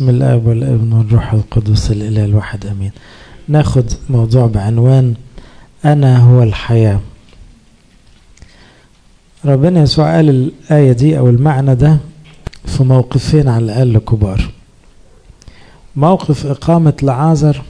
بسم الاب والابن والروح القدس الاله الواحد امين ناخد موضوع بعنوان انا هو الحياه ربنا يسوع قال الايه دي او المعنى ده في موقفين على الاقل كبار موقف اقامه لعازر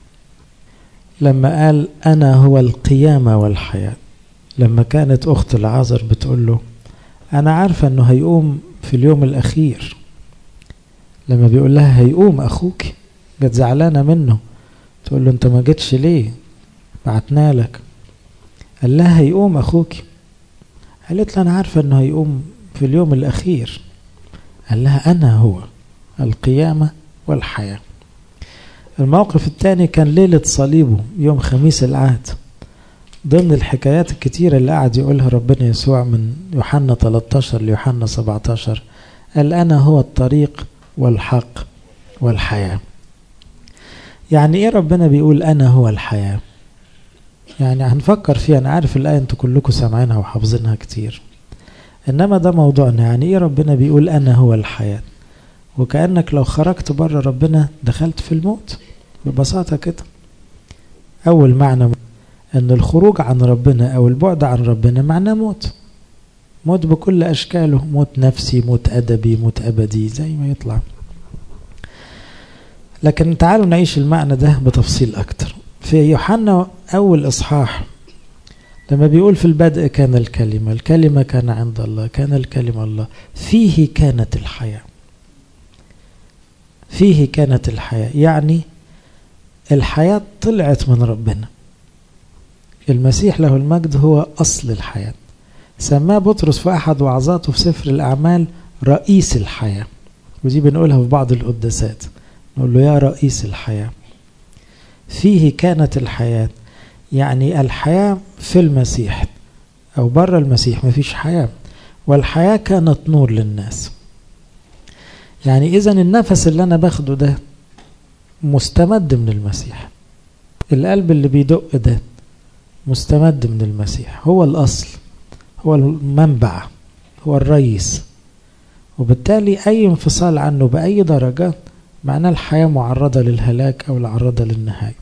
لما قال انا هو القيامه والحياه لما كانت اخت لعازر بتقول له انا عارفه انه هيقوم في اليوم الاخير لما بيقول لها هيقوم اخوك جت زعلانه منه تقول له انت ما جيتش ليه بعتنا لك قال لها هيقوم اخوك قالت له انا عارفه انه هيقوم في اليوم الاخير قال لها انا هو القيامه والحياه الموقف الثاني كان ليله صليبه يوم خميس العهد ضمن الحكايات الكتيرة اللي قعد يقولها ربنا يسوع من يوحنا 13 ليوحنا 17 قال أنا هو الطريق والحق والحياة يعني إيه ربنا بيقول أنا هو الحياة يعني هنفكر فيها أنا عارف الآية أنتوا كلكم سامعينها وحافظينها كتير إنما ده موضوعنا يعني إيه ربنا بيقول أنا هو الحياة وكأنك لو خرجت بره ربنا دخلت في الموت ببساطة كده أول معنى ان الخروج عن ربنا او البعد عن ربنا معناه موت موت بكل اشكاله موت نفسي موت ادبي موت ابدي زي ما يطلع لكن تعالوا نعيش المعنى ده بتفصيل اكتر في يوحنا اول اصحاح لما بيقول في البدء كان الكلمه الكلمه كان عند الله كان الكلمه الله فيه كانت الحياه فيه كانت الحياه يعني الحياه طلعت من ربنا المسيح له المجد هو أصل الحياة سماه بطرس في أحد وعظاته في سفر الأعمال رئيس الحياة ودي بنقولها في بعض القداسات نقول له يا رئيس الحياة فيه كانت الحياة يعني الحياة في المسيح أو بره المسيح مفيش حياة والحياة كانت نور للناس يعني إذا النفس اللي أنا باخده ده مستمد من المسيح القلب اللي بيدق ده مستمد من المسيح هو الأصل هو المنبع هو الرئيس وبالتالي أي انفصال عنه بأي درجة معناه الحياة معرضة للهلاك أو معرضة للنهاية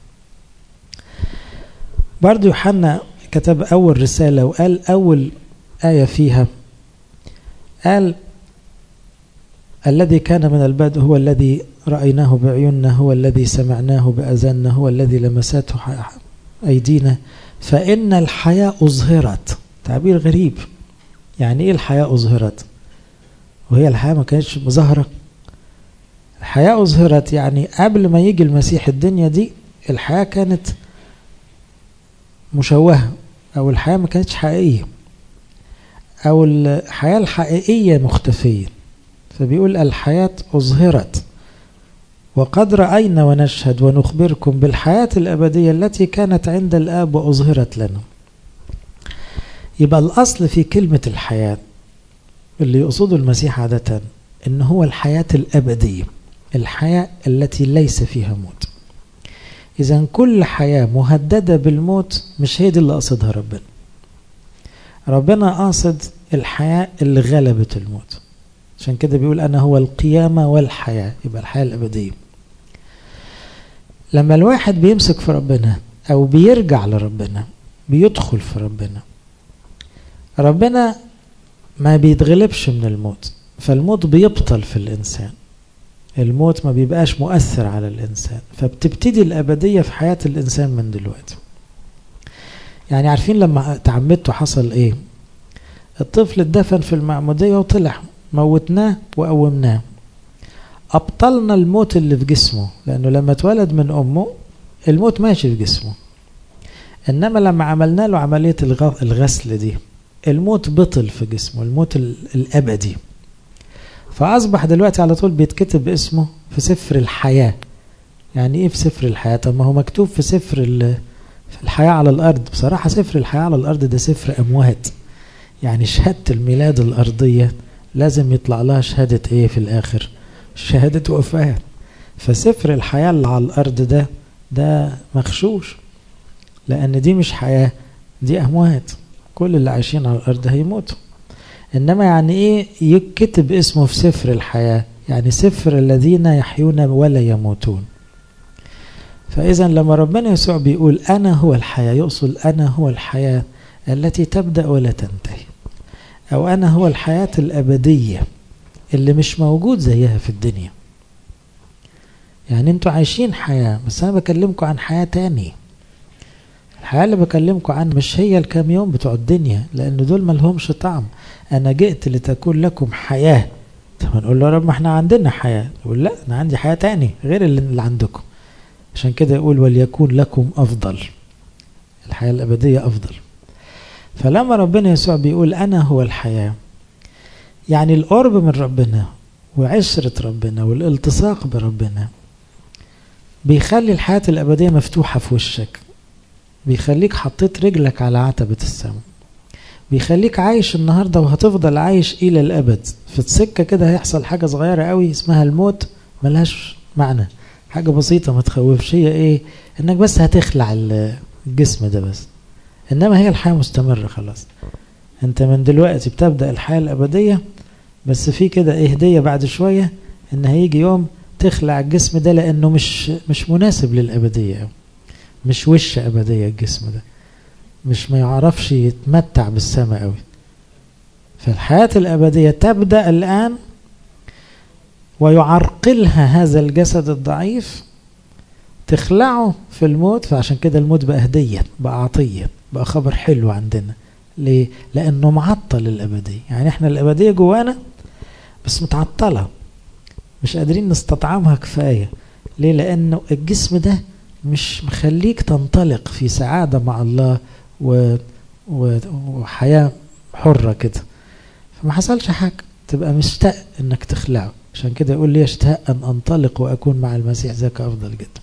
برضو يوحنا كتب أول رسالة وقال أول آية فيها قال الذي كان من البدء هو الذي رأيناه بعيوننا هو الذي سمعناه بأذاننا هو الذي لمسته أيدينا فإن الحياة أظهرت تعبير غريب يعني إيه الحياة أظهرت وهي الحياة ما كانتش مظاهرة الحياة أظهرت يعني قبل ما يجي المسيح الدنيا دي الحياة كانت مشوهة أو الحياة ما كانتش حقيقية أو الحياة الحقيقية مختفية فبيقول الحياة أظهرت وقد رأينا ونشهد ونخبركم بالحياة الأبدية التي كانت عند الآب وأظهرت لنا يبقى الأصل في كلمة الحياة اللي يقصده المسيح عادة إن هو الحياة الأبدية الحياة التي ليس فيها موت إذا كل حياة مهددة بالموت مش هي دي اللي قصدها ربنا ربنا قاصد الحياة اللي غلبت الموت عشان كده بيقول أنا هو القيامة والحياة يبقى الحياة الأبدية لما الواحد بيمسك في ربنا أو بيرجع لربنا بيدخل في ربنا ربنا ما بيتغلبش من الموت فالموت بيبطل في الإنسان الموت ما بيبقاش مؤثر على الإنسان فبتبتدي الأبدية في حياة الإنسان من دلوقتي يعني عارفين لما تعمدته حصل إيه الطفل اتدفن في المعمودية وطلع موتناه وقومناه أبطلنا الموت اللي في جسمه لأنه لما اتولد من أمه الموت ماشي في جسمه إنما لما عملنا له عملية الغسل دي الموت بطل في جسمه الموت الأبدي فأصبح دلوقتي على طول بيتكتب اسمه في سفر الحياة يعني إيه في سفر الحياة طب ما هو مكتوب في سفر في الحياة على الأرض بصراحة سفر الحياة على الأرض ده سفر أموات يعني شهادة الميلاد الأرضية لازم يطلع لها شهادة ايه في الاخر شهادة وفاة فسفر الحياة اللي على الارض ده ده مغشوش لان دي مش حياة دي اموات كل اللي عايشين على الارض هيموتوا انما يعني ايه يكتب اسمه في سفر الحياة يعني سفر الذين يحيون ولا يموتون فإذا لما ربنا يسوع بيقول أنا هو الحياة يقصد أنا هو الحياة التي تبدأ ولا تنتهي أو أنا هو الحياة الأبدية اللي مش موجود زيها في الدنيا يعني انتوا عايشين حياة بس أنا بكلمكم عن حياة تاني الحياة اللي بكلمكم عنها مش هي الكام يوم بتوع الدنيا لأن دول ملهمش طعم أنا جئت لتكون لكم حياة طب نقول له يا رب ما احنا عندنا حياة يقول لا أنا عندي حياة تاني غير اللي عندكم عشان كده يقول وليكون لكم أفضل الحياة الأبدية أفضل فلما ربنا يسوع بيقول أنا هو الحياة يعني القرب من ربنا وعشرة ربنا والالتصاق بربنا بيخلي الحياة الأبدية مفتوحة في وشك بيخليك حطيت رجلك على عتبة السماء بيخليك عايش النهاردة وهتفضل عايش إلى الأبد في السكة كده هيحصل حاجة صغيرة قوي اسمها الموت ملهاش معنى حاجة بسيطة ما تخوفش هي ايه انك بس هتخلع الجسم ده بس انما هي الحياة مستمرة خلاص انت من دلوقتي بتبدأ الحياة الأبدية بس في كده ايه هدية بعد شوية ان هيجي يوم تخلع الجسم ده لانه مش مش مناسب للأبدية مش وش أبدية الجسم ده مش ما يعرفش يتمتع بالسماء قوي فالحياة الأبدية تبدأ الآن ويعرقلها هذا الجسد الضعيف تخلعه في الموت فعشان كده الموت بقى هدية بقى عطية بقى خبر حلو عندنا ليه؟ لأنه معطل الأبدية يعني احنا الأبدية جوانا بس متعطلة مش قادرين نستطعمها كفاية ليه؟ لأنه الجسم ده مش مخليك تنطلق في سعادة مع الله و... و... وحياة حرة كده فما حصلش حاجة تبقى مشتاق انك تخلعه عشان كده يقول لي اشتاق ان انطلق واكون مع المسيح ذاك افضل جدا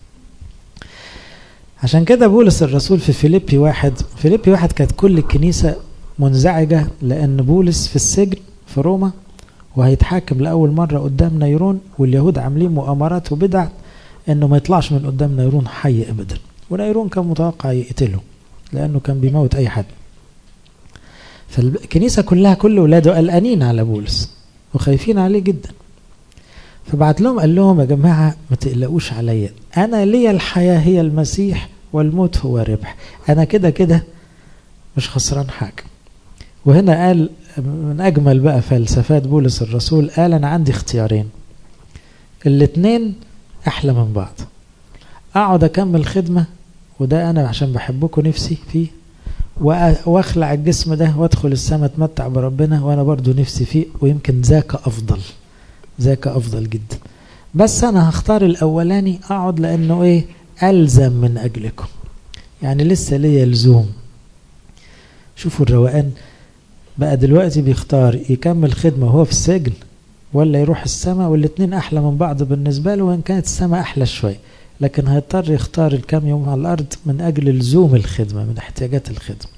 عشان كده بولس الرسول في فيليبي واحد فيليبي واحد كانت كل الكنيسة منزعجة لأن بولس في السجن في روما وهيتحاكم لأول مرة قدام نيرون واليهود عاملين مؤامرات وبدع انه ما يطلعش من قدام نيرون حي ابدا ونيرون كان متوقع يقتله لانه كان بيموت اي حد فالكنيسة كلها كل ولاده قلقانين على بولس وخايفين عليه جدا فبعت لهم قال لهم يا جماعة ما تقلقوش عليا أنا لي الحياة هي المسيح والموت هو ربح أنا كده كده مش خسران حاجة وهنا قال من أجمل بقى فلسفات بولس الرسول قال أنا عندي اختيارين الاتنين أحلى من بعض أقعد أكمل خدمة وده أنا عشان بحبكم نفسي فيه واخلع الجسم ده وادخل السماء اتمتع بربنا وانا برضو نفسي فيه ويمكن ذاك افضل ذاك افضل جدا بس انا هختار الاولاني اقعد لانه ايه الزم من اجلكم يعني لسه ليا لزوم شوفوا الروقان بقى دلوقتي بيختار يكمل خدمة وهو في السجن ولا يروح السماء والاتنين احلى من بعض بالنسبة له وان كانت السماء احلى شوية لكن هيضطر يختار الكام يوم على الأرض من أجل لزوم الخدمة من احتياجات الخدمة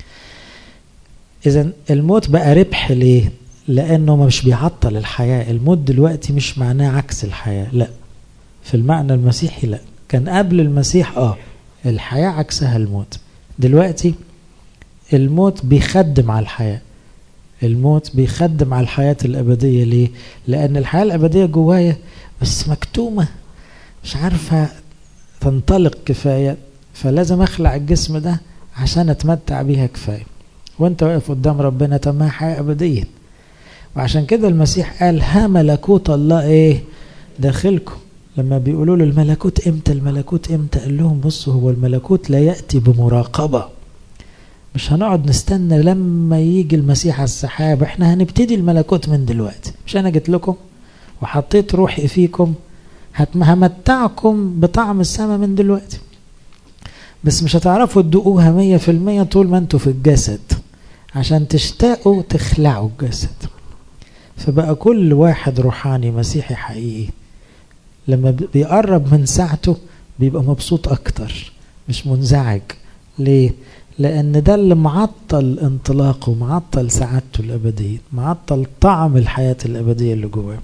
إذا الموت بقى ربح ليه؟ لأنه مش بيعطل الحياة الموت دلوقتي مش معناه عكس الحياة لا في المعنى المسيحي لا كان قبل المسيح آه الحياة عكسها الموت دلوقتي الموت بيخدم على الحياة الموت بيخدم على الحياة الأبدية ليه؟ لأن الحياة الأبدية جوايا بس مكتومة مش عارفة تنطلق كفاية فلازم اخلع الجسم ده عشان اتمتع بيها كفاية وانت واقف قدام ربنا تمها حياة ابدية وعشان كده المسيح قال ها ملكوت الله ايه داخلكم لما بيقولوا له الملكوت امتى الملكوت امتى قال لهم بصوا هو الملكوت لا يأتي بمراقبة مش هنقعد نستنى لما يجي المسيح على السحاب احنا هنبتدي الملكوت من دلوقتي مش انا جيت لكم وحطيت روحي فيكم همتعكم بطعم السماء من دلوقتي بس مش هتعرفوا تدوقوها مية في المية طول ما انتوا في الجسد عشان تشتاقوا تخلعوا الجسد فبقى كل واحد روحاني مسيحي حقيقي لما بيقرب من ساعته بيبقى مبسوط اكتر مش منزعج ليه لان ده اللي معطل انطلاقه معطل سعادته الابديه معطل طعم الحياه الابديه اللي جواه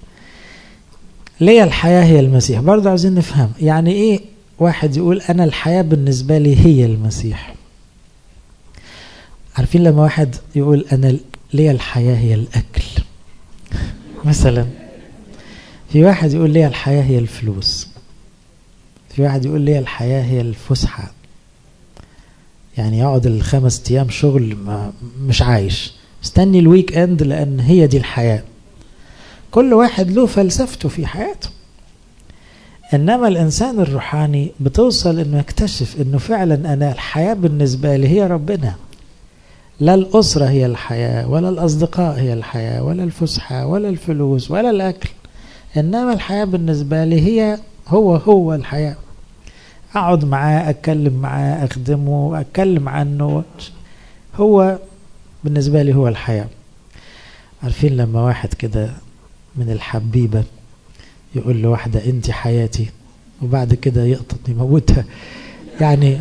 ليه الحياة هي المسيح برضه عايزين نفهم يعني ايه واحد يقول انا الحياة بالنسبة لي هي المسيح عارفين لما واحد يقول انا ليه الحياة هي الاكل مثلا في واحد يقول لي الحياة هي الفلوس في واحد يقول لي الحياة هي الفسحة يعني يقعد الخمس أيام شغل ما مش عايش استني الويك اند لأن هي دي الحياة كل واحد له فلسفته في حياته إنما الإنسان الروحاني بتوصل إنه يكتشف إنه فعلا أنا الحياة بالنسبة لي هي ربنا لا الأسرة هي الحياة ولا الأصدقاء هي الحياة ولا الفسحة ولا الفلوس ولا الأكل إنما الحياة بالنسبة لي هي هو هو الحياة أقعد معاه أتكلم معاه أخدمه أتكلم عنه هو بالنسبة لي هو الحياة عارفين لما واحد كده من الحبيبة يقول لواحدة أنت حياتي وبعد كده يقطط يموتها يعني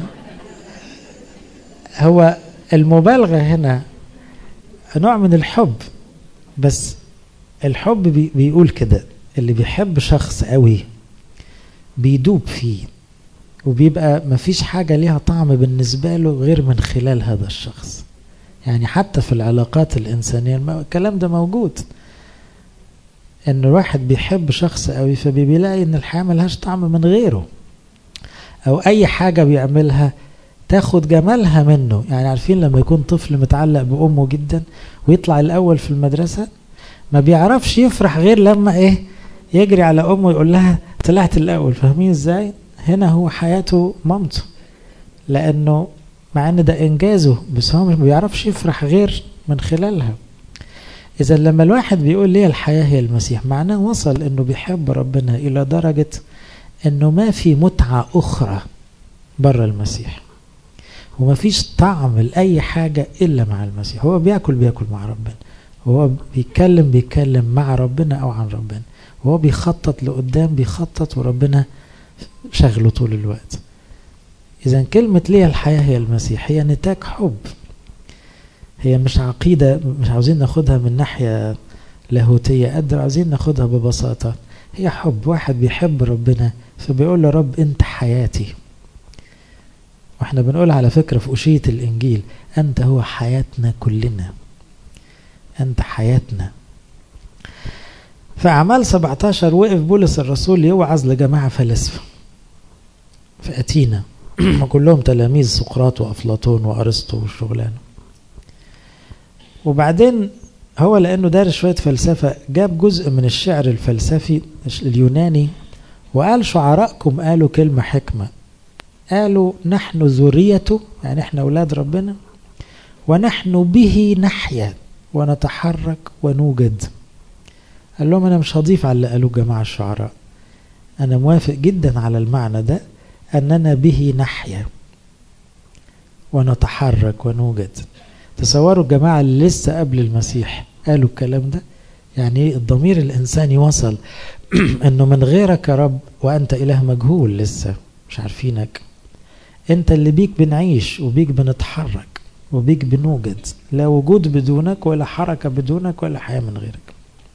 هو المبالغة هنا نوع من الحب بس الحب بي بيقول كده اللي بيحب شخص قوي بيدوب فيه وبيبقى مفيش حاجة ليها طعم بالنسبة له غير من خلال هذا الشخص يعني حتى في العلاقات الإنسانية الكلام ده موجود ان الواحد بيحب شخص قوي فبيلاقي ان الحياة ملهاش طعم من غيره او اي حاجة بيعملها تاخد جمالها منه يعني عارفين لما يكون طفل متعلق بأمه جدا ويطلع الأول في المدرسة ما بيعرفش يفرح غير لما ايه يجري على أمه يقول لها طلعت الأول فاهمين ازاي هنا هو حياته مامته لأنه مع ان ده إنجازه بس هو مش بيعرفش يفرح غير من خلالها إذا لما الواحد بيقول لي الحياة هي المسيح معناه وصل إنه بيحب ربنا إلى درجة إنه ما في متعة أخرى بره المسيح وما فيش طعم لأي حاجة إلا مع المسيح هو بياكل بياكل مع ربنا وهو بيتكلم بيتكلم مع ربنا أو عن ربنا وهو بيخطط لقدام بيخطط وربنا شغله طول الوقت إذا كلمة ليه الحياة هي المسيح هي نتاج حب هي مش عقيدة مش عاوزين ناخدها من ناحية لاهوتية قد عاوزين ناخدها ببساطة هي حب واحد بيحب ربنا فبيقول له رب انت حياتي واحنا بنقول على فكرة في أشية الإنجيل أنت هو حياتنا كلنا أنت حياتنا في أعمال 17 وقف بولس الرسول يوعظ لجماعة فلاسفة في أتينا كلهم تلاميذ سقراط وأفلاطون وأرسطو والشغلانة وبعدين هو لأنه دارس شوية فلسفة جاب جزء من الشعر الفلسفي اليوناني وقال شعراءكم قالوا كلمة حكمة قالوا نحن ذريته يعني احنا أولاد ربنا ونحن به نحيا ونتحرك ونوجد قال لهم أنا مش هضيف على اللي قالوه جماعة الشعراء أنا موافق جدا على المعنى ده أننا به نحيا ونتحرك ونوجد تصوروا الجماعة اللي لسه قبل المسيح قالوا الكلام ده يعني الضمير الإنساني وصل أنه من غيرك يا رب وأنت إله مجهول لسه مش عارفينك أنت اللي بيك بنعيش وبيك بنتحرك وبيك بنوجد لا وجود بدونك ولا حركة بدونك ولا حياة من غيرك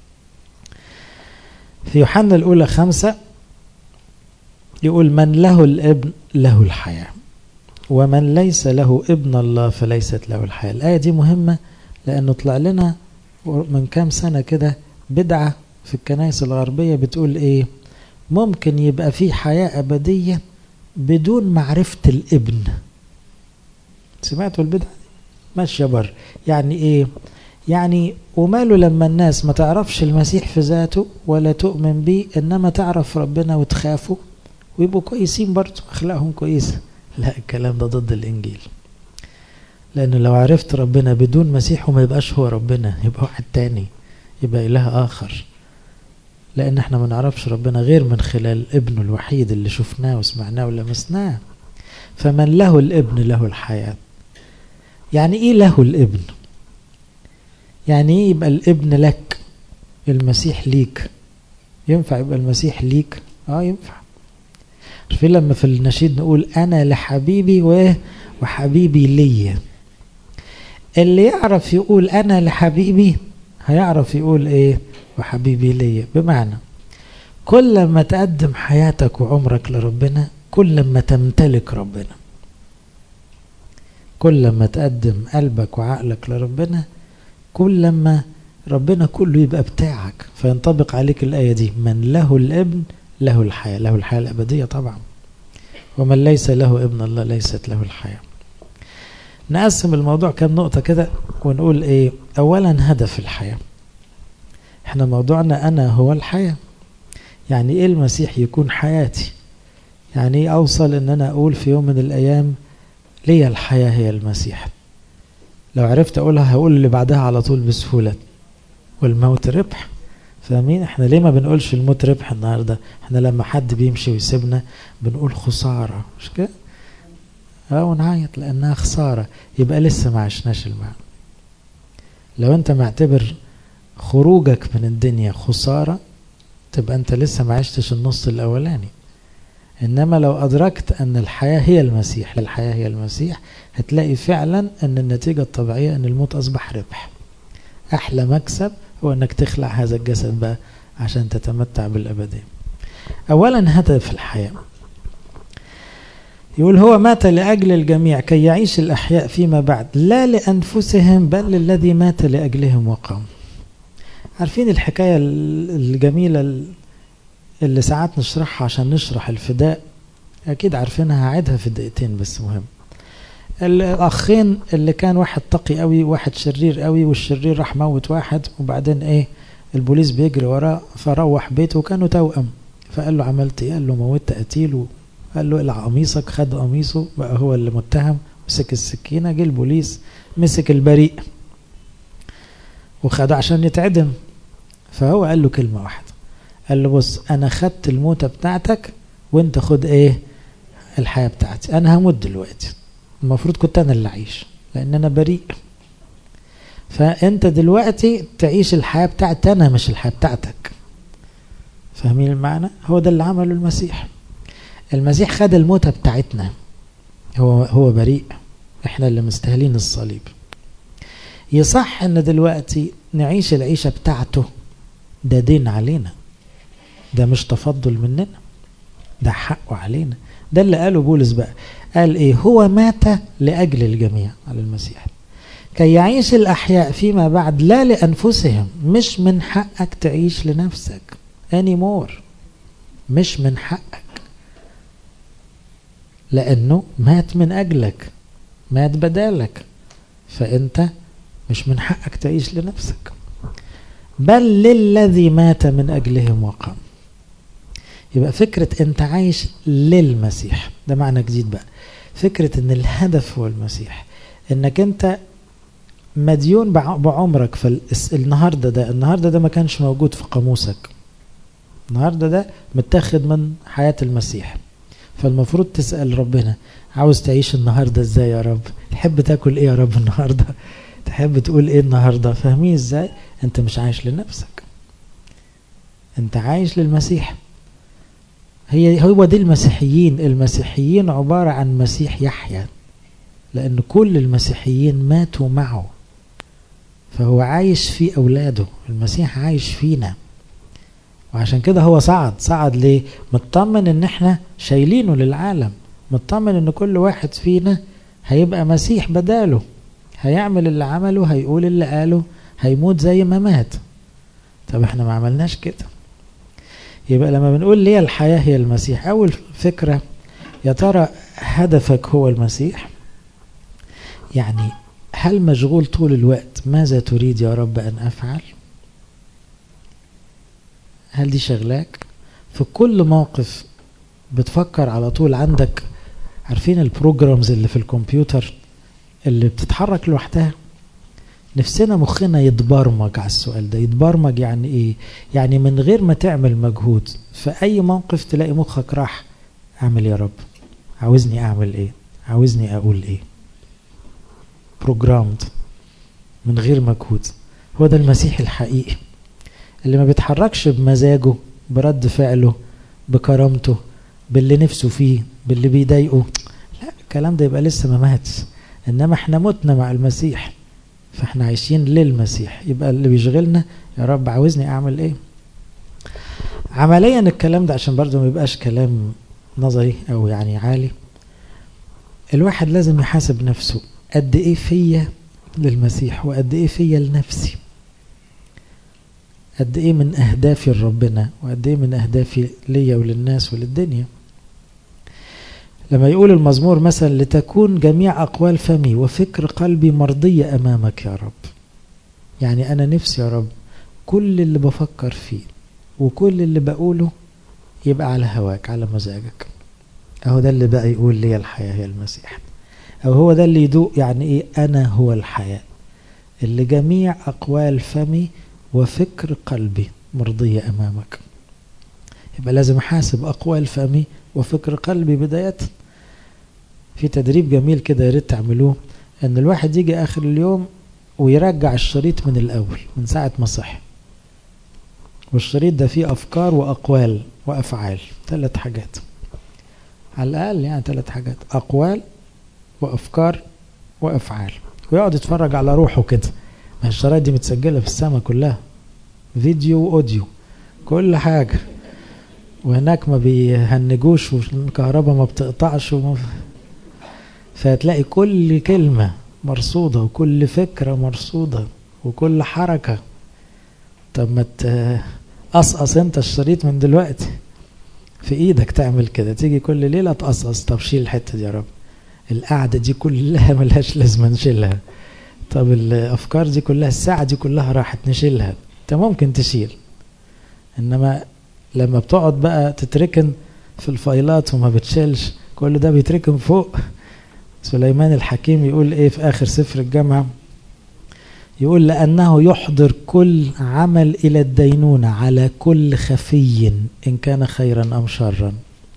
في يوحنا الأولى خمسة يقول من له الابن له الحياة ومن ليس له ابن الله فليست له الحياة الآية دي مهمة لأنه طلع لنا من كام سنة كده بدعة في الكنائس الغربية بتقول إيه ممكن يبقى في حياة أبدية بدون معرفة الابن سمعتوا البدعة دي ماشية بر يعني إيه يعني وماله لما الناس ما تعرفش المسيح في ذاته ولا تؤمن بيه إنما تعرف ربنا وتخافه ويبقوا كويسين برضه أخلاقهم كويسة لا الكلام ده ضد الإنجيل لأنه لو عرفت ربنا بدون مسيح وما يبقاش هو ربنا يبقى واحد تاني يبقى إله آخر لأن احنا ما نعرفش ربنا غير من خلال ابنه الوحيد اللي شفناه وسمعناه ولمسناه فمن له الابن له الحياة يعني ايه له الابن يعني ايه يبقى الابن لك المسيح ليك ينفع يبقى المسيح ليك اه ينفع عارفين لما في النشيد نقول انا لحبيبي وايه وحبيبي ليا اللي يعرف يقول انا لحبيبي هيعرف يقول ايه وحبيبي ليا بمعنى كل ما تقدم حياتك وعمرك لربنا كل ما تمتلك ربنا كل ما تقدم قلبك وعقلك لربنا كل ما ربنا كله يبقى بتاعك فينطبق عليك الآية دي من له الابن له الحياة له الحياة الأبدية طبعا ومن ليس له ابن الله ليست له الحياة نقسم الموضوع كم نقطة كده ونقول ايه اولا هدف الحياة احنا موضوعنا انا هو الحياة يعني ايه المسيح يكون حياتي يعني ايه اوصل ان انا اقول في يوم من الايام ليا الحياة هي المسيح لو عرفت اقولها هقول اللي بعدها على طول بسهولة والموت ربح فاهمين احنا ليه ما بنقولش الموت ربح النهارده احنا لما حد بيمشي ويسيبنا بنقول خسارة مش كده اه ونعيط لانها خسارة يبقى لسه ما عشناش المعنى لو انت معتبر خروجك من الدنيا خسارة تبقى انت لسه ما عشتش النص الاولاني انما لو ادركت ان الحياة هي المسيح الحياة هي المسيح هتلاقي فعلا ان النتيجة الطبيعية ان الموت اصبح ربح احلى مكسب هو انك تخلع هذا الجسد بقى عشان تتمتع بالابدية اولا هدف الحياة يقول هو مات لأجل الجميع كي يعيش الأحياء فيما بعد لا لأنفسهم بل للذي مات لأجلهم وقام عارفين الحكاية الجميلة اللي ساعات نشرحها عشان نشرح الفداء أكيد عارفينها هعيدها في دقيقتين بس مهم الأخين اللي كان واحد تقي قوي واحد شرير قوي والشرير راح موت واحد وبعدين إيه البوليس بيجري وراه فروح بيته وكانوا توأم فقال له عملت إيه قال له موتت قتيل قال له الع قميصك خد قميصه بقى هو اللي متهم مسك السكينة جه البوليس مسك البريء وخده عشان يتعدم فهو قال له كلمة واحدة قال له بص أنا خدت الموتة بتاعتك وأنت خد إيه الحياة بتاعتي أنا هموت دلوقتي المفروض كنت أنا اللي أعيش لأن أنا بريء فأنت دلوقتي تعيش الحياة بتاعتي أنا مش الحياة بتاعتك فاهمين المعنى هو ده اللي عمله المسيح المسيح خد الموتة بتاعتنا هو هو بريء احنا اللي مستاهلين الصليب يصح ان دلوقتي نعيش العيشة بتاعته ده دين علينا ده مش تفضل مننا ده حقه علينا ده اللي قاله بولس بقى قال ايه هو مات لأجل الجميع على المسيح كي يعيش الأحياء فيما بعد لا لأنفسهم مش من حقك تعيش لنفسك anymore مش من حقك لأنه مات من أجلك مات بدالك فأنت مش من حقك تعيش لنفسك بل للذي مات من أجلهم وقام يبقى فكرة أنت عايش للمسيح ده معنى جديد بقى فكرة أن الهدف هو المسيح أنك أنت مديون بعمرك فالنهاردة ده النهاردة ده ما كانش موجود في قاموسك النهاردة ده متاخد من حياة المسيح فالمفروض تسأل ربنا عاوز تعيش النهاردة ازاي يا رب تحب تاكل ايه يا رب النهاردة تحب تقول ايه النهاردة فاهمين ازاي انت مش عايش لنفسك انت عايش للمسيح هي هو دي المسيحيين المسيحيين عبارة عن مسيح يحيى لأن كل المسيحيين ماتوا معه فهو عايش في أولاده المسيح عايش فينا وعشان كده هو صعد صعد ليه مطمن ان احنا شايلينه للعالم مطمن ان كل واحد فينا هيبقى مسيح بداله هيعمل اللي عمله هيقول اللي قاله هيموت زي ما مات طب احنا ما عملناش كده يبقى لما بنقول ليه الحياة هي المسيح أول فكرة يا ترى هدفك هو المسيح يعني هل مشغول طول الوقت ماذا تريد يا رب أن أفعل هل دي شغلاك في كل موقف بتفكر على طول عندك عارفين البروجرامز اللي في الكمبيوتر اللي بتتحرك لوحدها نفسنا مخنا يتبرمج على السؤال ده يتبرمج يعني ايه يعني من غير ما تعمل مجهود في اي موقف تلاقي مخك راح اعمل يا رب عاوزني اعمل ايه عاوزني اقول ايه بروجرامد من غير مجهود هو ده المسيح الحقيقي اللي ما بيتحركش بمزاجه برد فعله بكرامته باللي نفسه فيه باللي بيضايقه لا الكلام ده يبقى لسه ما ماتش انما احنا متنا مع المسيح فاحنا عايشين للمسيح يبقى اللي بيشغلنا يا رب عاوزني اعمل ايه عمليا الكلام ده عشان برضه ما يبقاش كلام نظري او يعني عالي الواحد لازم يحاسب نفسه قد ايه فيا للمسيح وقد ايه فيا لنفسي قد ايه من اهدافي لربنا وقد ايه من اهدافي ليا وللناس وللدنيا لما يقول المزمور مثلا لتكون جميع اقوال فمي وفكر قلبي مرضيه امامك يا رب يعني انا نفسي يا رب كل اللي بفكر فيه وكل اللي بقوله يبقى على هواك على مزاجك اهو ده اللي بقى يقول لي الحياه هي المسيح او هو ده اللي يدوق يعني ايه انا هو الحياه اللي جميع اقوال فمي وفكر قلبي مرضية أمامك يبقى لازم أحاسب أقوال فمي وفكر قلبي بداية في تدريب جميل كده يا ريت تعملوه ان الواحد يجي اخر اليوم ويرجع الشريط من الاول من ساعة ما صحي والشريط ده فيه افكار واقوال وافعال ثلاث حاجات على الاقل يعني ثلاث حاجات اقوال وافكار وافعال ويقعد يتفرج على روحه كده ما الشرايط دي متسجله في السماء كلها فيديو واوديو كل حاجه وهناك ما بيهنجوش والكهرباء ما بتقطعش وما فهتلاقي كل كلمة مرصودة وكل فكرة مرصودة وكل حركة طب ما تقصقص انت الشريط من دلوقتي في ايدك تعمل كده تيجي كل ليلة تقصقص طب شيل الحتة دي يا رب القعدة دي كلها ملهاش لازمة نشيلها طب الافكار دي كلها الساعة دي كلها راحت نشيلها انت ممكن تشيل انما لما بتقعد بقى تتركن في الفايلات وما بتشيلش كل ده بيتركن فوق سليمان الحكيم يقول ايه في اخر سفر الجامعة يقول لأنه يحضر كل عمل إلى الدينونة على كل خفي إن كان خيرا أم شرا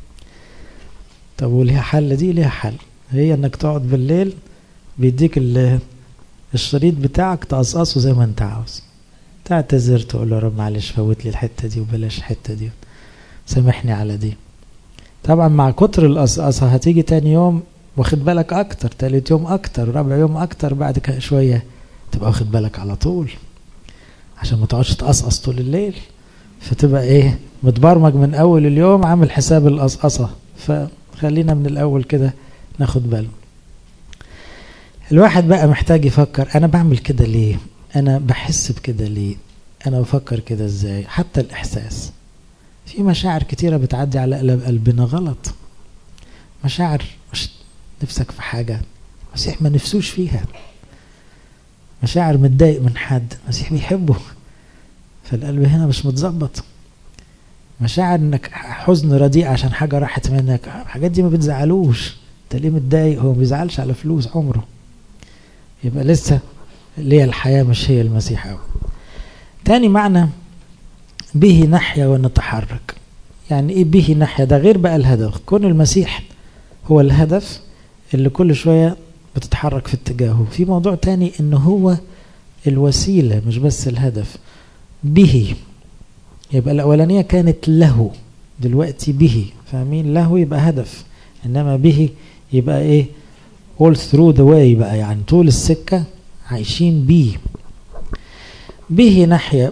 طب وليها حل دي ليها حل هي انك تقعد بالليل بيديك الشريط بتاعك تقصقصه زي ما انت عاوز تعتذر تقول له يا رب معلش فوت لي الحته دي وبلاش الحته دي سامحني على دي طبعا مع كتر القصقصه هتيجي تاني يوم واخد بالك اكتر تالت يوم اكتر رابع يوم اكتر بعد كده شويه تبقى واخد بالك على طول عشان ما تقعدش تقصقص طول الليل فتبقى ايه متبرمج من اول اليوم عامل حساب القصقصه فخلينا من الاول كده ناخد بالنا الواحد بقى محتاج يفكر انا بعمل كده ليه انا بحس بكده ليه انا بفكر كده ازاي حتى الاحساس في مشاعر كتيره بتعدي على قلبنا غلط مشاعر مش نفسك في حاجه المسيح ما نفسوش فيها مشاعر متضايق من حد المسيح بيحبه فالقلب هنا مش متظبط مشاعر انك حزن رديء عشان حاجه راحت منك الحاجات دي ما بتزعلوش انت ليه متضايق هو ما بيزعلش على فلوس عمره يبقى لسه ليه الحياة مش هي المسيح أوي تاني معنى به نحيا ونتحرك يعني ايه به نحيا ده غير بقى الهدف كون المسيح هو الهدف اللي كل شوية بتتحرك في اتجاهه في موضوع تاني ان هو الوسيلة مش بس الهدف به يبقى الأولانية كانت له دلوقتي به فاهمين له يبقى هدف إنما به يبقى إيه all through the way بقى يعني طول السكة عايشين بيه به نحيا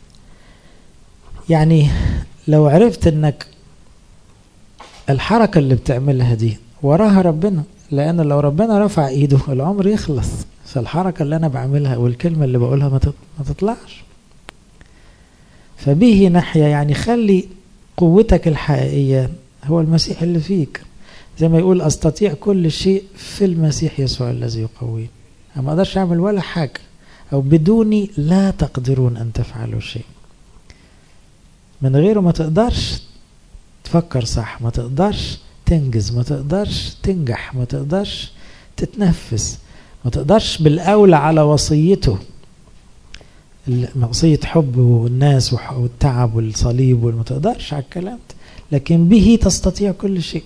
يعني لو عرفت انك الحركة اللي بتعملها دي وراها ربنا لان لو ربنا رفع ايده العمر يخلص فالحركة اللي انا بعملها والكلمة اللي بقولها ما تطلعش فبه نحيا يعني خلي قوتك الحقيقية هو المسيح اللي فيك زي ما يقول استطيع كل شيء في المسيح يسوع الذي يقويني ما اقدرش اعمل ولا حاجه او بدوني لا تقدرون ان تفعلوا شيء من غيره ما تقدرش تفكر صح ما تقدرش تنجز ما تقدرش تنجح ما تقدرش تتنفس ما تقدرش بالاولى على وصيته وصية حب والناس والتعب والصليب وما تقدرش على الكلام ده لكن به تستطيع كل شيء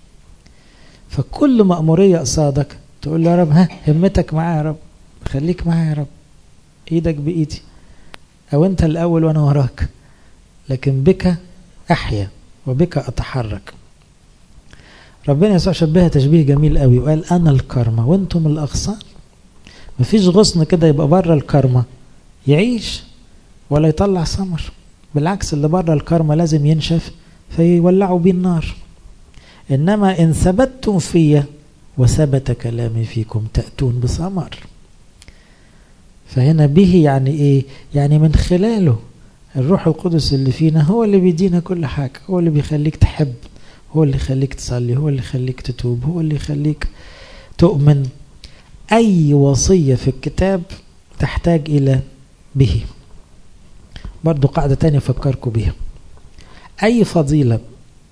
فكل مأمورية قصادك تقول له يا رب ها همتك معايا يا رب خليك معايا يا رب ايدك بايدي او انت الاول وانا وراك لكن بك احيا وبك اتحرك ربنا يسوع شبهها تشبيه جميل قوي وقال انا الكرمة وانتم الاغصان مفيش غصن كده يبقى بره الكرمة يعيش ولا يطلع ثمر بالعكس اللي بره الكرمة لازم ينشف فيولعوا بيه النار انما ان ثبتتم فيا وثبت كلامي فيكم تأتون بثمر فهنا به يعني ايه يعني من خلاله الروح القدس اللي فينا هو اللي بيدينا كل حاجة هو اللي بيخليك تحب هو اللي يخليك تصلي هو اللي يخليك تتوب هو اللي يخليك تؤمن أي وصية في الكتاب تحتاج إلى به برضو قاعدة تانية أفكركم بيها أي فضيلة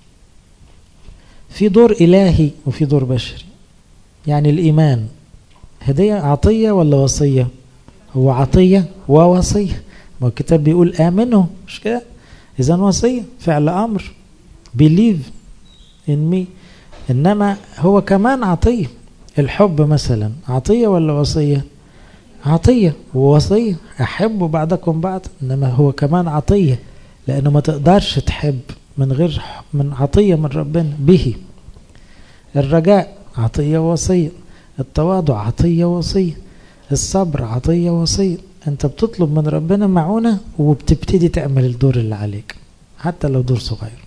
في دور إلهي وفي دور بشري يعني الإيمان هدية عطية ولا وصية هو عطية ووصية ما الكتاب بيقول آمنوا مش كده إذا وصية فعل أمر believe in me إنما هو كمان عطية الحب مثلا عطية ولا وصية عطية ووصية أحبوا بعضكم بعض إنما هو كمان عطية لأنه ما تقدرش تحب من غير من عطية من ربنا به الرجاء عطية ووصية التواضع عطية ووصية الصبر عطية ووصية انت بتطلب من ربنا معونة وبتبتدي تعمل الدور اللي عليك حتى لو دور صغير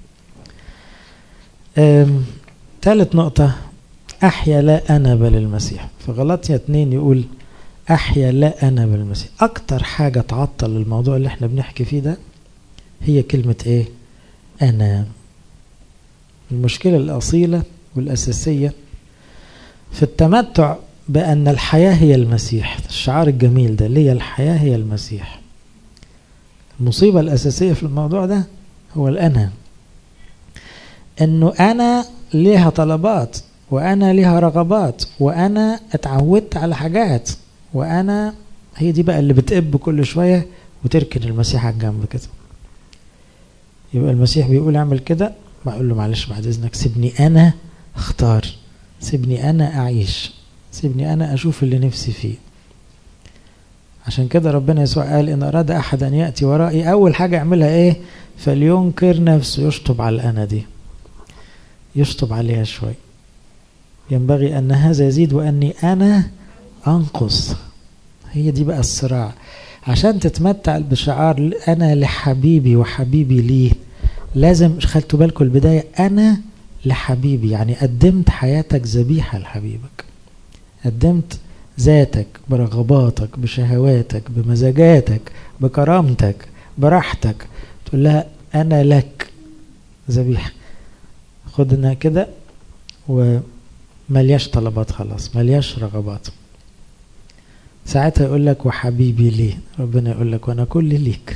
ثالث نقطة أحيا لا أنا بل المسيح في غلطية اتنين يقول أحيا لا أنا بل المسيح أكتر حاجة تعطل الموضوع اللي احنا بنحكي فيه ده هي كلمة إيه أنا المشكلة الأصيلة والأساسية في التمتع بأن الحياة هي المسيح الشعار الجميل ده ليه الحياة هي المسيح المصيبة الأساسية في الموضوع ده هو الأنا أنه أنا ليها طلبات وأنا ليها رغبات وأنا اتعودت على حاجات وأنا هي دي بقى اللي بتقب كل شوية وتركن المسيح على الجنب كده يبقى المسيح بيقول اعمل كده بقول له معلش بعد إذنك سيبني أنا اختار سيبني أنا أعيش سيبني أنا أشوف اللي نفسي فيه عشان كده ربنا يسوع قال إن أراد أحد أن يأتي ورائي أول حاجة يعملها إيه فلينكر نفسه يشطب على الأنا دي يشطب عليها شوي ينبغي أن هذا يزيد وأني أنا أنقص هي دي بقى الصراع عشان تتمتع بشعار أنا لحبيبي وحبيبي ليه لازم خدتوا بالكم البداية أنا لحبيبي يعني قدمت حياتك ذبيحة لحبيبك قدمت ذاتك برغباتك بشهواتك بمزاجاتك بكرامتك براحتك تقول لها أنا لك ذبيحة خدنا كده وملياش طلبات خلاص ملياش رغبات ساعتها يقول لك وحبيبي ليه ربنا يقول لك وانا كل ليك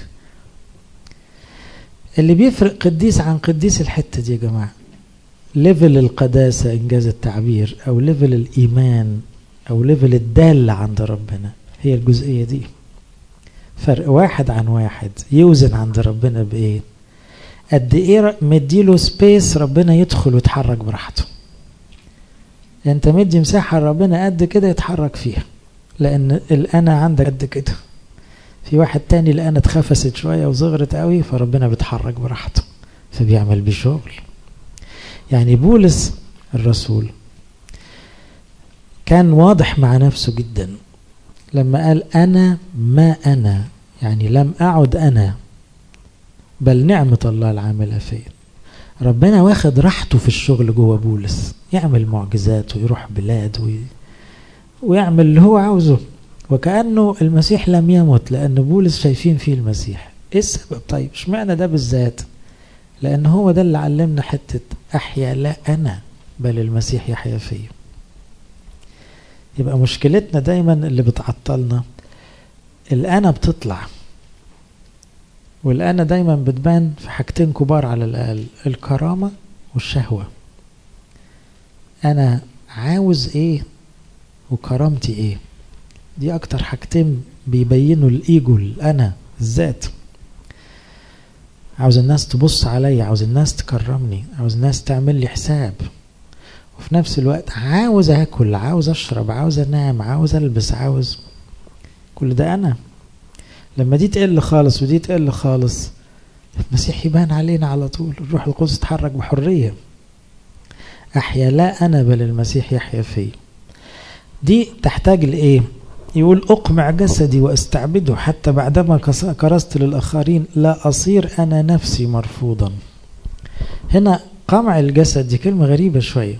اللي بيفرق قديس عن قديس الحته دي يا جماعه ليفل القداسه انجاز التعبير او ليفل الايمان او ليفل الداله عند ربنا هي الجزئيه دي فرق واحد عن واحد يوزن عند ربنا بايه قد ايه مديله سبيس ربنا يدخل ويتحرك براحته انت مدي مساحه لربنا قد كده يتحرك فيها لان الانا عندك قد كده في واحد تاني الأنا اتخفست شوية وصغرت قوي فربنا بيتحرك براحته فبيعمل بيه شغل يعني بولس الرسول كان واضح مع نفسه جدا لما قال أنا ما أنا يعني لم أعد أنا بل نعمة الله العاملة فيا ربنا واخد راحته في الشغل جوه بولس يعمل معجزات ويروح بلاد وي... ويعمل اللي هو عاوزه وكأنه المسيح لم يمت لأن بولس شايفين فيه المسيح إيه السبب طيب اشمعنى ده بالذات لأن هو ده اللي علمنا حتة أحيا لا أنا بل المسيح يحيا فيه يبقى مشكلتنا دايما اللي بتعطلنا الأنا بتطلع والأنا دايما بتبان في حاجتين كبار على الأقل الكرامة والشهوة أنا عاوز إيه وكرامتي إيه دي اكتر حاجتين بيبينوا الايجو الانا الذات عاوز الناس تبص عليا عاوز الناس تكرمني عاوز الناس تعمل لي حساب وفي نفس الوقت عاوز اكل عاوز اشرب عاوز انام عاوز البس عاوز كل ده انا لما دي تقل خالص ودي تقل خالص المسيح يبان علينا على طول الروح القدس تتحرك بحريه احيا لا انا بل المسيح يحيا فيه دي تحتاج لايه يقول أقمع جسدي وأستعبده حتى بعدما كرست للآخرين لا أصير أنا نفسي مرفوضا هنا قمع الجسد دي كلمة غريبة شوية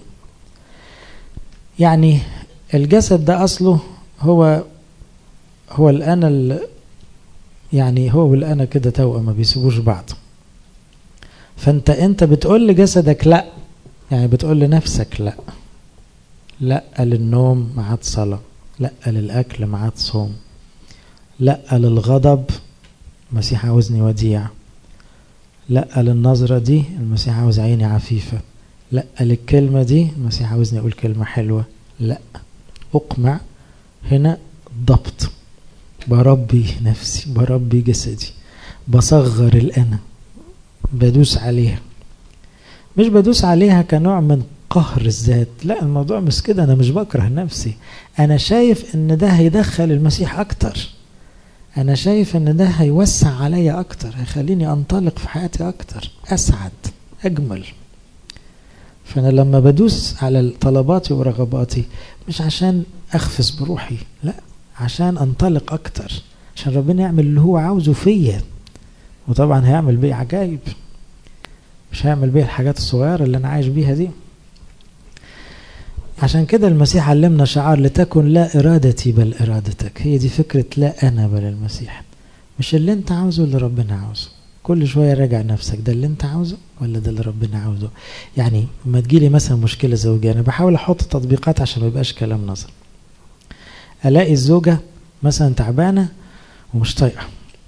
يعني الجسد ده أصله هو هو الأنا يعني هو والأنا كده توأم ما بيسيبوش بعض فأنت أنت بتقول لجسدك لأ يعني بتقول لنفسك لأ لأ للنوم معاد صلاة لأ للأكل معاد صوم لأ للغضب المسيح عاوزني وديع لأ للنظرة دي المسيح عاوز عيني عفيفة لأ للكلمة دي المسيح عاوزني أقول كلمة حلوة لأ أقمع هنا ضبط بربي نفسي بربي جسدي بصغر الأنا بدوس عليها مش بدوس عليها كنوع من قهر الذات لا الموضوع مش كده أنا مش بكره نفسي أنا شايف إن ده هيدخل المسيح أكتر أنا شايف إن ده هيوسع عليا أكتر هيخليني أنطلق في حياتي أكتر أسعد أجمل فأنا لما بدوس على طلباتي ورغباتي مش عشان أخفز بروحي لا عشان أنطلق أكتر عشان ربنا يعمل اللي هو عاوزه فيا وطبعا هيعمل بيه عجايب مش هيعمل بيه الحاجات الصغيرة اللي أنا عايش بيها دي عشان كده المسيح علمنا شعار لتكن لا إرادتي بل إرادتك هي دي فكرة لا أنا بل المسيح مش اللي أنت عاوزه اللي ربنا عاوزه كل شوية راجع نفسك ده اللي أنت عاوزه ولا ده اللي ربنا عاوزه يعني لما تجيلي مثلا مشكلة زوجية أنا بحاول أحط تطبيقات عشان ما يبقاش كلام نظر ألاقي الزوجة مثلا تعبانة ومش طايقة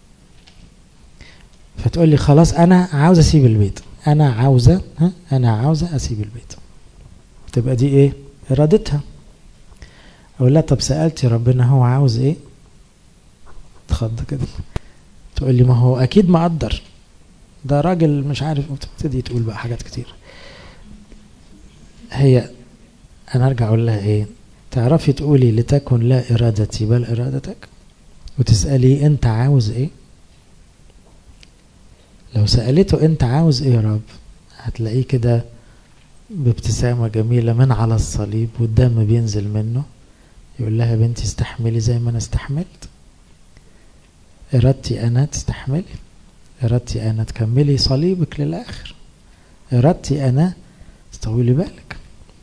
فتقول لي خلاص أنا عاوزة أسيب البيت أنا عاوزة ها أنا عاوزة أسيب البيت تبقى دي إيه إرادتها أقول لها طب سألتي ربنا هو عاوز إيه تخض كده تقول لي ما هو أكيد مقدر ده راجل مش عارف تبتدي تقول بقى حاجات كتير هي أنا أرجع أقول لها إيه تعرفي تقولي لتكن لا إرادتي بل إرادتك وتسألي أنت عاوز إيه لو سألته أنت عاوز إيه يا رب هتلاقيه كده بابتسامة جميلة من على الصليب والدم بينزل منه يقول لها بنتي استحملي زي ما أنا استحملت إرادتي أنا تستحملي إرادتي أنا تكملي صليبك للآخر إرادتي أنا تطولي بالك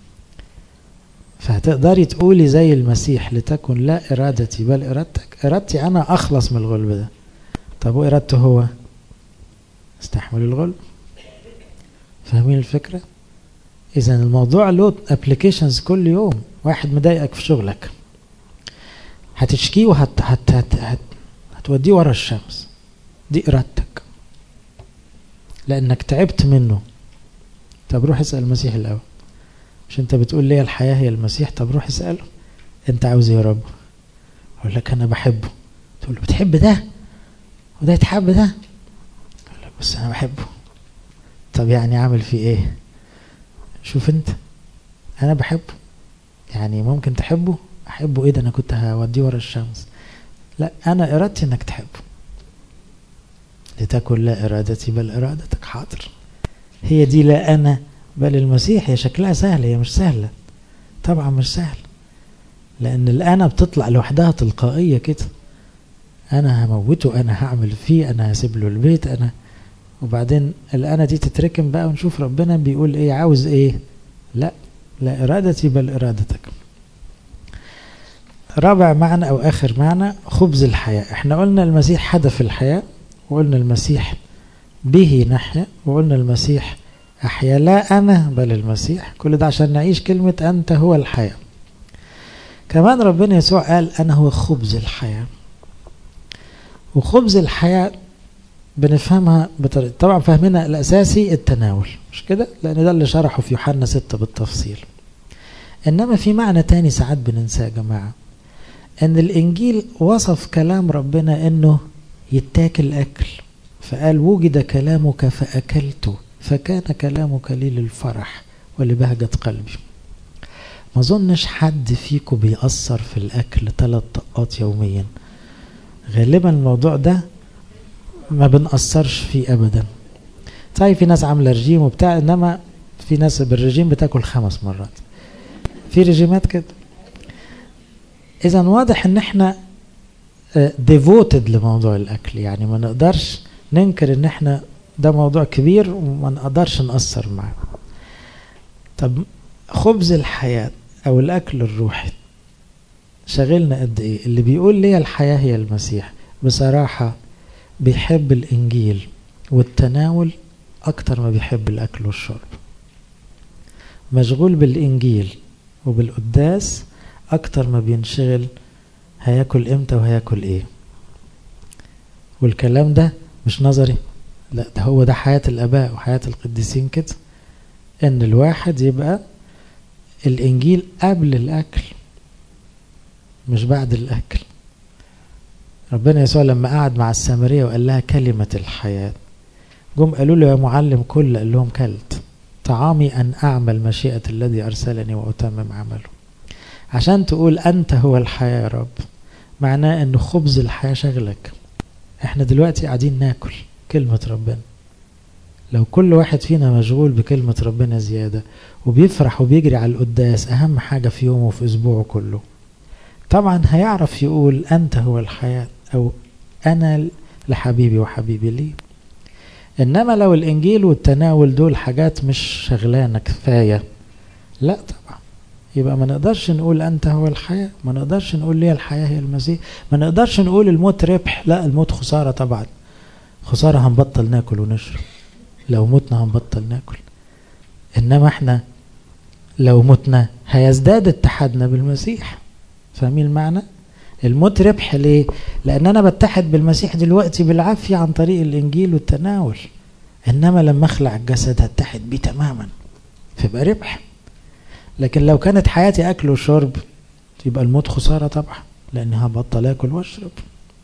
فهتقدري تقولي زي المسيح لتكن لا إرادتي بل إرادتك إرادتي أنا أخلص من الغلب ده طب وإرادته هو استحمل الغلب فاهمين الفكرة إذا الموضوع له ابلكيشنز كل يوم واحد مضايقك في شغلك هتشكيه وهت هت هت هت هتوديه ورا الشمس دي إرادتك لأنك تعبت منه طب روح اسأل المسيح الأول مش أنت بتقول لي الحياة هي المسيح طب روح اسأله أنت عاوز إيه يا رب أقول لك أنا بحبه تقول له بتحب ده وده يتحب ده أقول لك بس أنا بحبه طب يعني أعمل فيه إيه شوف أنت أنا بحبه يعني ممكن تحبه أحبه إيه ده أنا كنت هوديه ورا الشمس لا أنا إرادتي إنك تحبه لتكن لا إرادتي بل إرادتك حاضر هي دي لا أنا بل المسيح هي شكلها سهل هي مش سهلة طبعا مش سهل لأن الأنا بتطلع لوحدها تلقائية كده أنا هموته أنا هعمل فيه أنا هسيب له البيت أنا وبعدين الأنا دي تتركم بقى ونشوف ربنا بيقول إيه عاوز إيه لا لا إرادتي بل إرادتك رابع معنى أو آخر معنى خبز الحياة احنا قلنا المسيح هدف الحياة وقلنا المسيح به نحيا وقلنا المسيح أحيا لا أنا بل المسيح كل ده عشان نعيش كلمة أنت هو الحياة كمان ربنا يسوع قال أنا هو خبز الحياة وخبز الحياة بنفهمها بطريقة طبعا فهمنا الأساسي التناول مش كده لأن ده اللي شرحه في يوحنا ستة بالتفصيل إنما في معنى تاني ساعات بننساه يا جماعة ان الانجيل وصف كلام ربنا انه يتاكل اكل فقال وجد كلامك فاكلته فكان كلامك لي للفرح ولبهجة قلبي ما اظنش حد فيكم بيأثر في الاكل ثلاث طقات يوميا غالبا الموضوع ده ما بنأثرش فيه ابدا طيب في ناس عامله رجيم وبتاع انما في ناس بالرجيم بتاكل خمس مرات في رجيمات كده اذا واضح ان احنا ديفوتد لموضوع الاكل يعني ما نقدرش ننكر ان احنا ده موضوع كبير وما نقدرش نأثر معاه طب خبز الحياة او الاكل الروحي شغلنا قد ايه اللي بيقول لي الحياة هي المسيح بصراحة بيحب الإنجيل والتناول أكتر ما بيحب الأكل والشرب مشغول بالإنجيل وبالقداس أكتر ما بينشغل هياكل إمتى وهياكل إيه والكلام ده مش نظري لا ده هو ده حياة الآباء وحياة القديسين كده إن الواحد يبقى الإنجيل قبل الأكل مش بعد الأكل ربنا يسوع لما قعد مع السامرية وقال لها كلمة الحياة جم قالوا له يا معلم كل قال لهم كلت طعامي أن أعمل مشيئة الذي أرسلني وأتمم عمله عشان تقول أنت هو الحياة يا رب معناه أن خبز الحياة شغلك احنا دلوقتي قاعدين ناكل كلمة ربنا لو كل واحد فينا مشغول بكلمة ربنا زيادة وبيفرح وبيجري على القداس أهم حاجة في يومه وفي أسبوعه كله طبعا هيعرف يقول أنت هو الحياة أو أنا لحبيبي وحبيبي لي إنما لو الإنجيل والتناول دول حاجات مش شغلانة كفاية لا طبعا يبقى ما نقدرش نقول أنت هو الحياة ما نقدرش نقول ليه الحياة هي المسيح ما نقدرش نقول الموت ربح لا الموت خسارة طبعا خسارة هنبطل ناكل ونشرب لو متنا هنبطل ناكل إنما احنا لو متنا هيزداد اتحادنا بالمسيح فاهمين المعنى الموت ربح ليه لان انا بتحد بالمسيح دلوقتي بالعافيه عن طريق الانجيل والتناول انما لما اخلع الجسد هتحد بيه تماما فيبقى ربح لكن لو كانت حياتي اكل وشرب يبقى الموت خساره طبعا لاني هبطل اكل واشرب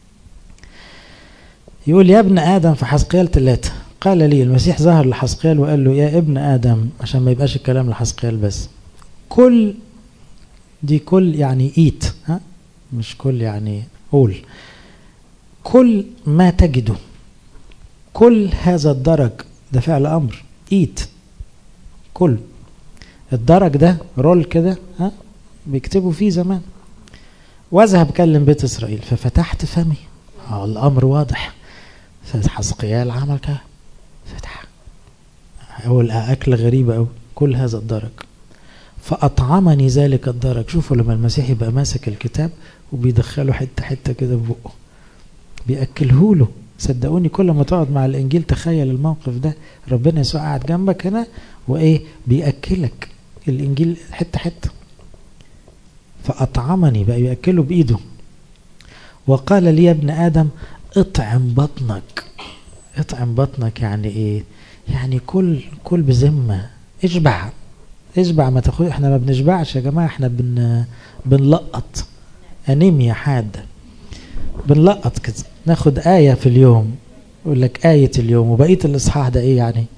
يقول يا ابن ادم في حسقيال ثلاثة قال لي المسيح ظهر لحسقيال وقال له يا ابن ادم عشان ما يبقاش الكلام لحسقيال بس كل دي كل يعني ايت ها مش كل يعني قول كل ما تجده كل هذا الدرج ده فعل امر ايت كل الدرج ده رول كده ها بيكتبوا فيه زمان واذهب كلم بيت اسرائيل ففتحت فمي اه الامر واضح فحسقيال عمل كده فتح اول اكل غريبه قوي كل هذا الدرج فأطعمني ذلك الدرج شوفوا لما المسيح يبقى ماسك الكتاب وبيدخله حتة حتة كده في بقه بيأكله له صدقوني كل ما تقعد مع الإنجيل تخيل الموقف ده ربنا يسوع قاعد جنبك هنا وإيه بيأكلك الإنجيل حتة حتة فأطعمني بقى يأكله بإيده وقال لي يا ابن آدم اطعم بطنك اطعم بطنك يعني إيه يعني كل كل بذمة اشبع اشبع ما تاخد احنا ما بنشبعش يا جماعه احنا بن بنلقط انيميا حاده بنلقط كده ناخد آية في اليوم يقول لك آية اليوم وبقية الإصحاح ده إيه يعني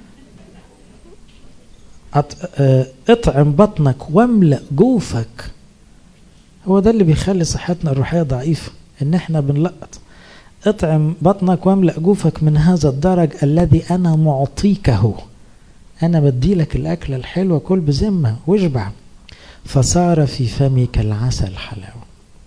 اطعم بطنك واملأ جوفك هو ده اللي بيخلي صحتنا الروحية ضعيفة إن إحنا بنلقط اطعم بطنك واملأ جوفك من هذا الدرج الذي أنا معطيكه أنا بدي لك الأكلة الحلوة كل بذمة واشبع فصار في فمي كالعسل حلاوة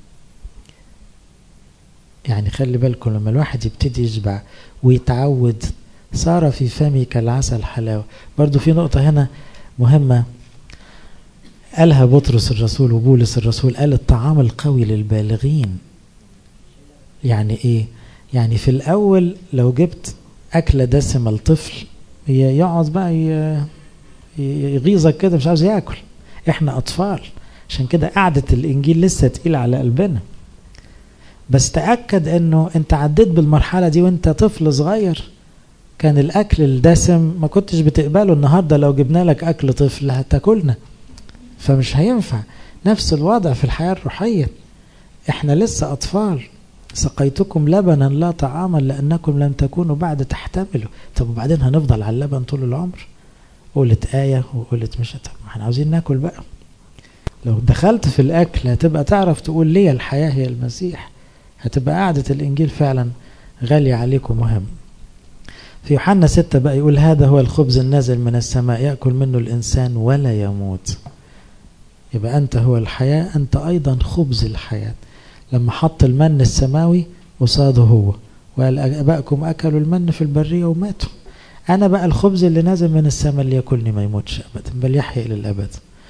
يعني خلي بالكم لما الواحد يبتدي يشبع ويتعود صار في فمي كالعسل حلاوة برضو في نقطة هنا مهمة قالها بطرس الرسول وبولس الرسول قال الطعام القوي للبالغين يعني ايه يعني في الاول لو جبت اكلة دسمة لطفل يقعد بقى يغيظك كده مش عاوز ياكل احنا اطفال عشان كده قعدة الانجيل لسه تقيلة على قلبنا بس تأكد انه انت عديت بالمرحلة دي وانت طفل صغير كان الاكل الدسم ما كنتش بتقبله النهاردة لو جبنا لك اكل طفل هتاكلنا فمش هينفع نفس الوضع في الحياة الروحية احنا لسه اطفال سقيتكم لبنا لا طعاما لانكم لم تكونوا بعد تحتملوا طب وبعدين هنفضل على اللبن طول العمر قولت آية وقولت مش طب ما احنا عاوزين ناكل بقى لو دخلت في الأكل هتبقى تعرف تقول ليه الحياة هي المسيح هتبقى قعدة الإنجيل فعلا غالية عليكم مهم في يوحنا ستة بقى يقول هذا هو الخبز النازل من السماء يأكل منه الإنسان ولا يموت يبقى أنت هو الحياة أنت أيضا خبز الحياة لما حط المن السماوي قصاده هو وقال أبائكم أكلوا المن في البرية وماتوا أنا بقى الخبز اللي نازل من السماء اللي ياكلني ما يموتش أبدا بل يحيا إلى الأبد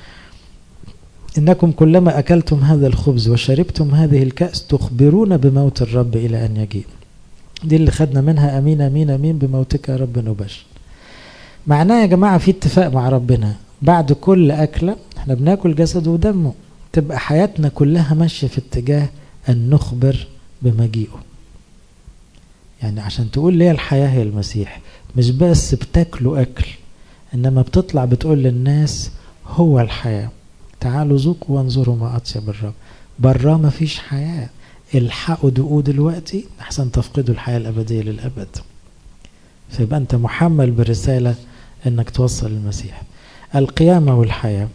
إنكم كلما أكلتم هذا الخبز وشربتم هذه الكأس تخبرون بموت الرب إلى أن يجيء دي اللي خدنا منها امين امين امين بموتك يا رب نبش معناه يا جماعه في اتفاق مع ربنا بعد كل اكله احنا بناكل جسده ودمه تبقى حياتنا كلها ماشيه في اتجاه ان نخبر بمجيئه يعني عشان تقول ليه الحياه هي المسيح مش بس بتاكلوا اكل انما بتطلع بتقول للناس هو الحياه تعالوا ذوقوا وانظروا ما اطيب الرب براه مفيش حياه الحقوا دقوا دلوقتي احسن تفقدوا الحياه الابديه للابد فيبقى انت محمل برساله انك توصل المسيح القيامه والحياه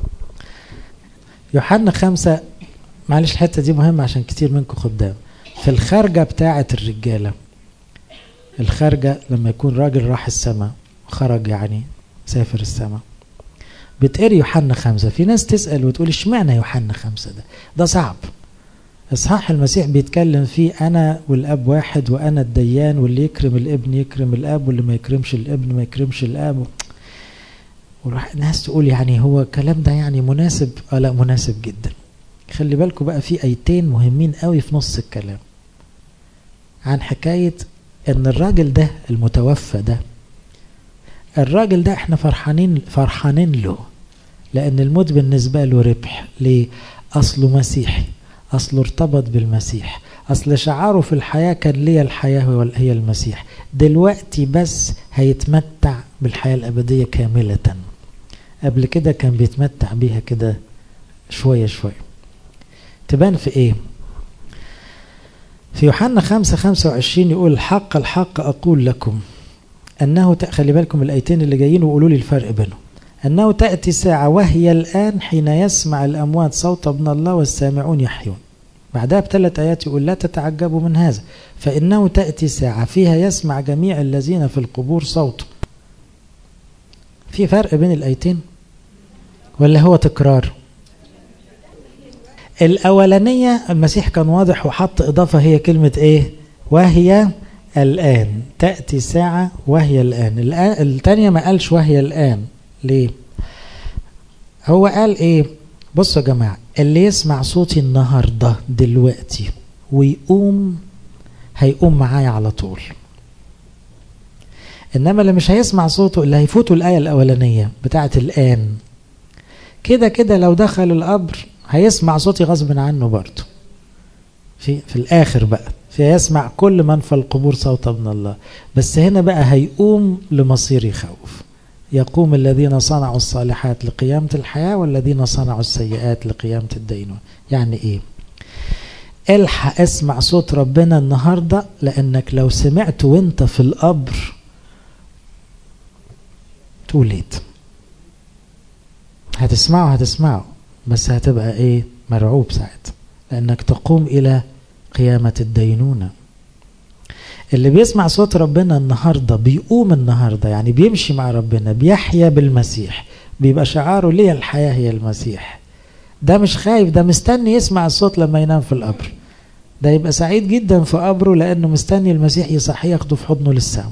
يوحنا خمسة معلش الحتة دي مهمة عشان كتير منكم خدام في الخارجة بتاعة الرجالة الخارجة لما يكون راجل راح السماء خرج يعني سافر السماء بتقري يوحنا خمسة في ناس تسأل وتقول اشمعنى يوحنا خمسة ده ده صعب إصحاح المسيح بيتكلم فيه أنا والأب واحد وأنا الديان واللي يكرم الابن يكرم الأب واللي ما يكرمش الابن ما يكرمش الأب والناس تقول يعني هو الكلام ده يعني مناسب اه لا مناسب جدا خلي بالكم بقى في ايتين مهمين قوي في نص الكلام عن حكاية ان الراجل ده المتوفى ده الراجل ده احنا فرحانين فرحانين له لان الموت بالنسبة له ربح ليه اصله مسيحي اصله ارتبط بالمسيح اصل شعاره في الحياة كان ليه الحياة هي المسيح دلوقتي بس هيتمتع بالحياة الابدية كاملة قبل كده كان بيتمتع بيها كده شوية شوية تبان في ايه في يوحنا خمسة خمسة وعشرين يقول الحق الحق أقول لكم أنه خلي بالكم الآيتين اللي جايين وقولوا لي الفرق بينهم أنه تأتي ساعة وهي الآن حين يسمع الأموات صوت ابن الله والسامعون يحيون بعدها بثلاث آيات يقول لا تتعجبوا من هذا فإنه تأتي ساعة فيها يسمع جميع الذين في القبور صوته في فرق بين الآيتين ولا هو تكرار الأولانية المسيح كان واضح وحط إضافة هي كلمة إيه وهي الآن تأتي ساعة وهي الآن الثانية ما قالش وهي الآن ليه هو قال إيه بصوا يا جماعة اللي يسمع صوتي النهاردة دلوقتي ويقوم هيقوم معايا على طول انما اللي مش هيسمع صوته اللي هيفوته الايه الاولانيه بتاعه الان كده كده لو دخل القبر هيسمع صوتي غصب عنه برضه في في الاخر بقى فيسمع كل من في القبور صوت ابن الله بس هنا بقى هيقوم لمصير يخوف يقوم الذين صنعوا الصالحات لقيامة الحياة والذين صنعوا السيئات لقيامة الدينون يعني ايه الحق اسمع صوت ربنا النهاردة لانك لو سمعت وانت في القبر توليت هتسمعه هتسمعه بس هتبقى ايه مرعوب ساعتها لانك تقوم الى قيامة الدينونة اللي بيسمع صوت ربنا النهاردة بيقوم النهاردة يعني بيمشي مع ربنا بيحيا بالمسيح بيبقى شعاره ليه الحياة هي المسيح ده مش خايف ده مستني يسمع الصوت لما ينام في القبر ده يبقى سعيد جدا في قبره لانه مستني المسيح يصحيه ياخده في حضنه للسما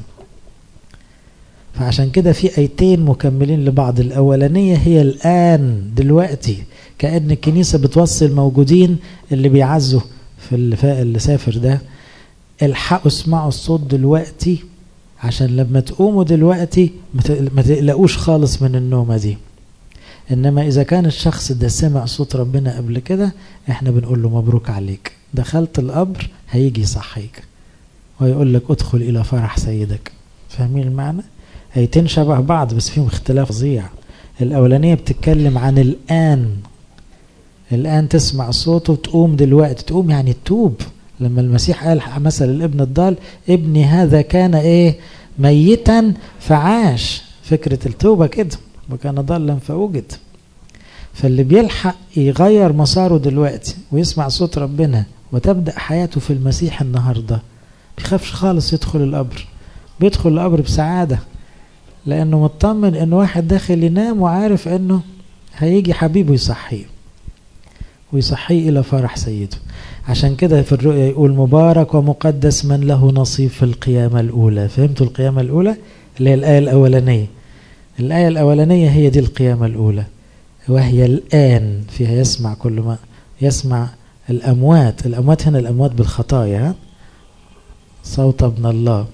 فعشان كده في ايتين مكملين لبعض الاولانيه هي الان دلوقتي كان الكنيسه بتوصي الموجودين اللي بيعزوا في اللي, اللي سافر ده الحقوا اسمعوا الصوت دلوقتي عشان لما تقوموا دلوقتي ما تقلقوش خالص من النومه دي انما اذا كان الشخص ده سمع صوت ربنا قبل كده احنا بنقول له مبروك عليك دخلت القبر هيجي يصحيك ويقول لك ادخل الى فرح سيدك فاهمين المعنى ايتين شبه بعض بس فيهم اختلاف فظيع الاولانيه بتتكلم عن الان الان تسمع صوته وتقوم دلوقتي تقوم يعني تتوب لما المسيح قال مثل الابن الضال ابني هذا كان ايه ميتا فعاش فكره التوبه كده وكان ضالا فوجد فاللي بيلحق يغير مساره دلوقتي ويسمع صوت ربنا وتبدا حياته في المسيح النهارده بيخافش خالص يدخل القبر بيدخل القبر بسعاده لانه مطمن ان واحد داخل ينام وعارف انه هيجي حبيبه يصحيه ويصحيه الى فرح سيده عشان كده في الرؤيا يقول مبارك ومقدس من له نصيب في القيامة الأولى فهمتوا القيامة الأولى اللي هي الآية الأولانية الآية الأولانية هي دي القيامة الأولى وهي الآن فيها يسمع كل ما يسمع الأموات الأموات هنا الأموات بالخطايا صوت ابن الله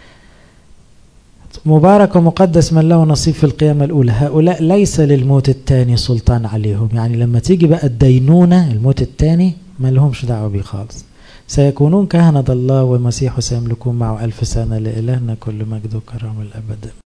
مبارك ومقدس من له نصيب في القيامة الأولى هؤلاء ليس للموت الثاني سلطان عليهم يعني لما تيجي بقى الدينونة الموت الثاني ما لهمش دعوة بيه خالص سيكونون كهنة الله ومسيحه سيملكون معه ألف سنة لإلهنا كل مجد وكرم الأبد